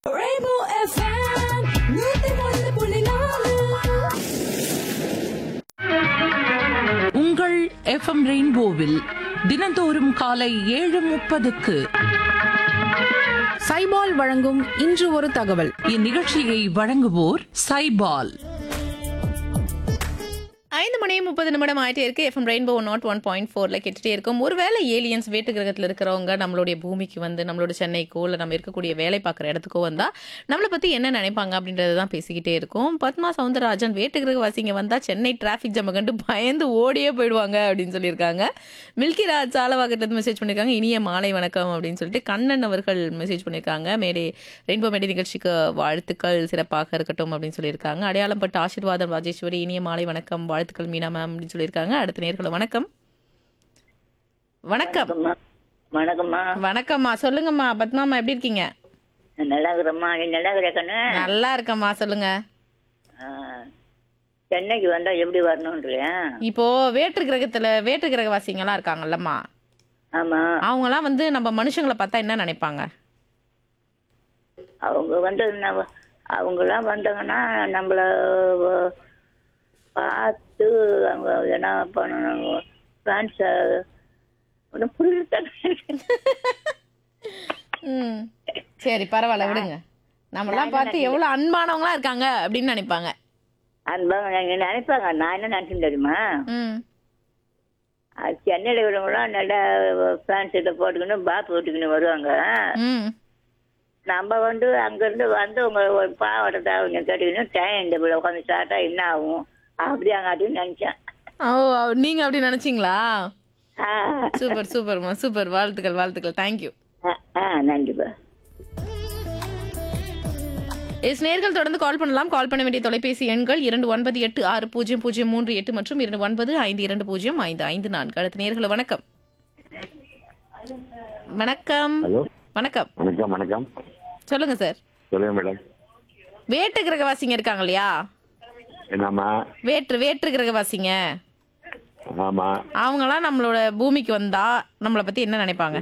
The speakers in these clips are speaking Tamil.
Rainbow FM, நூத்தி ஒன்று புள்ளி நாலு உங்கள் எஃப்எம் ரெயின்போவில் தினந்தோறும் காலை ஏழு முப்பதுக்கு சைபால் வழங்கும் இன்று ஒரு தகவல் இந்நிகழ்ச்சியை வழங்குவோர் சைபால் ஐந்து மணி முப்பது நிமிடம் ஆயிட்டே இருக்கு FM rainbow nought one point ஃபோர்ல கேட்டுட்டே இருக்கும் ஒருவேளை ஏலியன்ஸ் வேட்டு கிரகத்தில் இருக்கிறவங்க நம்மளுடைய பூமிக்கு வந்து நம்மளோட சென்னைக்கோ இல்லை நம்ம இருக்கக்கூடிய வேலை பார்க்குற இடத்துக்கோ வந்தா நம்மளை பத்தி என்ன நினைப்பாங்க அப்படின்றத தான் பேசிக்கிட்டே இருக்கும் பத்மா சவுந்தரராஜன் வேட்டு கிரகவாசிங்க வந்தா சென்னை டிராஃபிக் ஜம்ம கண்டு பயந்து ஓடியே போயிடுவாங்க அப்படின்னு சொல்லியிருக்காங்க மில்கி ராஜ் சாலவாக்கத்துல மெசேஜ் பண்ணியிருக்காங்க இனிய மாலை வணக்கம் அப்படின்னு சொல்லிட்டு கண்ணன் அவர்கள் மெசேஜ் பண்ணியிருக்காங்க மேடை ரெயின்போ மேடை நிகழ்ச்சிக்கு வாழ்த்துக்கள் சிறப்பாக இருக்கட்டும் அப்படின்னு சொல்லியிருக்காங்க அடையாளம் பட்டு ஆசீர்வாதம் ராஜேஸ்வரி இனிய மாலை வணக்கம் வாழ்த்துக்கள் மீனா மேம் அப்படின்னு சொல்லியிருக்காங்க அடுத்த நேர்களை வணக்கம் வணக்கம் வணக்கம்மா வணக்கம்மா வணக்கம்மா சொல்லுங்கம்மா பத்மாமா எப்படி இருக்கீங்க நல்லா இருக்கிறம்மா நீ நல்லா இருக்கிற கண்ணு நல்லா இருக்கம்மா சொல்லுங்க ஆ, சென்னைக்கு வந்தா எப்படி வரணுன்றியா இப்போ வேற்று கிரகத்துல வேற்று கிரகவாசிங்கெல்லாம் இருக்காங்கல்லம்மா ஆமா அவங்கலாம் வந்து நம்ம மனுஷங்களை பார்த்தா என்ன நினைப்பாங்க அவங்க வந்து நம்ம அவங்களாம் வந்தாங்கன்னா நம்மள வ- பார்த்து அவங்க என்ன பண்ணணும் ஃபேன்ஸை ஒன்றும் புரியல ம் சரி பரவாயில்ல விடுங்க நம்மளாம் பார்த்து எவ்வளோ அன்பானவங்களா இருக்காங்க அப்படின்னு நினைப்பாங்க அன்பாக நீங்கள் நினைப்பாங்க நான் என்ன நினச்சேன் தெரியுமா ம் அது சென்னையில் இருக்கிறவங்களாம் நல்லா ஃபேன்ஸ் இதை போட்டுக்கின்னு பாப் போட்டுக்கின்னு வருவாங்க ம் நம்ம வந்து அங்கேருந்து வந்து உங்க ஒரு பாவாடை தாவணியை கட்டிக்கணும் டைம் டேபிள் உட்காந்து சாப்பிட்டா என்ன ஆகும் அப்படி அங்காட்டின்னு நினச்சேன் ஓ நீங்க அப்படி நினைச்சீங்களா ஆ சூப்பர் சூப்பர்மா சூப்பர் வாழ்த்துக்கள் வாழ்த்துக்கள் தேங்க்யூ ஆ, ஆ நன்றிப்பா எஸ் நேர்கள் தொடர்ந்து கால் பண்ணலாம் கால் பண்ண வேண்டிய தொலைபேசி எண்கள் இரண்டு ஒன்பது எட்டு ஆறு பூஜ்ஜியம் பூஜ்ஜியம் மூன்று எட்டு மற்றும் இரண்டு ஒன்பது ஐந்து இரண்டு பூஜ்ஜியம் ஐந்து ஐந்து நான்கு அடுத்த நேர்களை வணக்கம் வணக்கம் ஹலோ வணக்கம் வணக்கம் வணக்கம் சொல்லுங்க சார் சொல்லுங்க மேடம் வேற்று கிரகவாசிங்க இருக்காங்க இல்லையா என்னம்மா வேற்று வேற்று கிரகவாசிங்க ஆமா அவங்களாம் நம்மளோட பூமிக்கு வந்தா நம்மளை பத்தி என்ன நினைப்பாங்க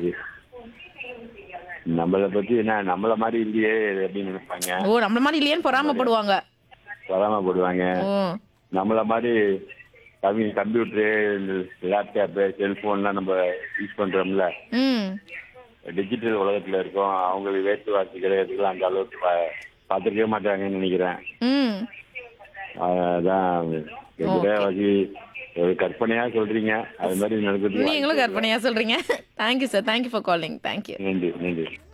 நம்மளை பத்தி என்ன நம்மள மாதிரி இல்லையே அப்படின்னு நினைப்பாங்க ஓ நம்மள மாதிரி இல்லையேன்னு பொறாமப்படுவாங்க போடுவாங்க ஓ நம்மள மாதிரி கம்மி கம்ப்யூட்டரு லேப்டாப்பு செல்போன்லாம் நம்ம யூஸ் பண்றோம்ல ம் டிஜிட்டல் உலகத்துல இருக்கோம் அவங்களுக்கு வேட்டு வாசி கிடைக்கிறதுக்குலாம் அந்த அளவுக்கு பா- பார்த்திருக்கவே மாட்டாங்கன்னு நினைக்கிறேன் ம் அதான் வாசி ஒரு கற்பனையா சொல்றீங்க அது மாதிரி நடக்குது நீங்களும் கற்பனையா சொல்றீங்க thank you sir thank you for calling thank you நன்றி நன்றி